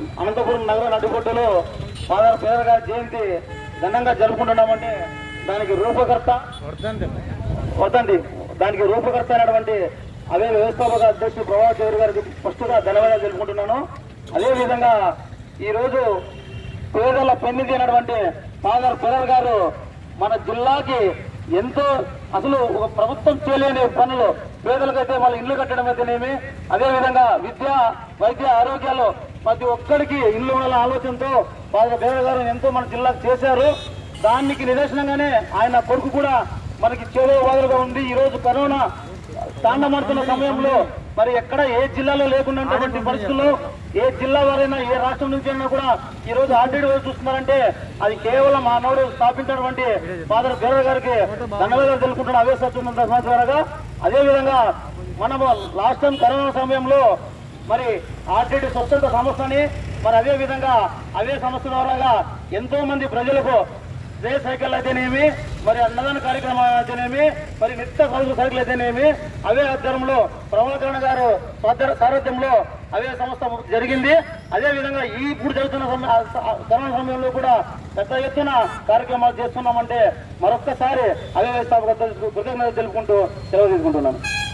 అనంతపురం నగర నడిబొట్టులో ఫాదర్ పేదర్ గారి జయంతి ఘనంగా జరుపుకుంటున్నామంటే దానికి రూపకర్త వద్దండి దానికి రూపకర్త అయినటువంటి అదే వ్యవస్థాపక అధ్యక్షుడు ప్రభాకర్ చౌదరి గారికి ఫస్ట్గా ధన్యవాదాలు తెలుపుకుంటున్నాను అదే విధంగా ఈ రోజు పేదల పెన్నిధి అయినటువంటి ఫాదర్ పేదర్ గారు మన జిల్లాకి ఎంతో అసలు ఒక ప్రభుత్వం చేయలేని పనులు పేదలకైతే వాళ్ళ ఇల్లు కట్టడం అయితేనేమి అదే విధంగా విద్య వైద్య ఆరోగ్యాలు ప్రతి ఒక్కరికి ఇల్లు ఉండాలనే ఆలోచనతో ఫాదర్ పేదర్ గారు ఎంతో మన జిల్లాకు చేశారు దానికి నిదర్శనంగానే ఆయన కొడుకు కూడా మనకి చేదో వాదులుగా ఉంది ఈ రోజు కరోనా తాండమాడుతున్న సమయంలో మరి ఎక్కడ ఏ జిల్లాలో లేకుండా ఉన్నటువంటి పరిస్థితుల్లో ఏ జిల్లా వారైనా ఏ రాష్ట్రం నుంచి అయినా కూడా ఈ రోజు ఆర్డీడీ వైపు చూస్తున్నారంటే అది కేవలం ఆ నోడు స్థాపించినటువంటి ఫాదర్ బీరర్ గారికి ధన్యవాదాలు తెలుపుకుంటున్న అవే సత్యం సమాచారంగా అదే విధంగా మనము లాస్ట్ టైం కరోనా సమయంలో మరి ఆర్టీడీ స్వచ్ఛంద సంస్థని మరి అదే విధంగా అవే సంస్థ ద్వారా ఎంతో మంది ప్రజలకు రే సైకిల్ అయితేనేమి మరి అన్నదాన కార్యక్రమం అయితేనేమి మరి నిత్య సౌకర్య సైకిల్ అయితేనేమి అవే ఆధ్వర్యంలో ప్రభాకరణ గారు సాధ్య- సారథ్యంలో అవే సంస్థ జరిగింది అదే విధంగా ఈ ఇప్పుడు జరుగుతున్న సమయ- ఆ స- ఆ కరోనా సమయంలో కూడా పెద్ద ఎత్తున కార్యక్రమాలు చేస్తున్నామంటే మరొక్కసారి అవే వ్యవస్థాపక కృతజ్ఞతలు తెలుపుకుంటూ సెలవు తీసుకుంటున్నాను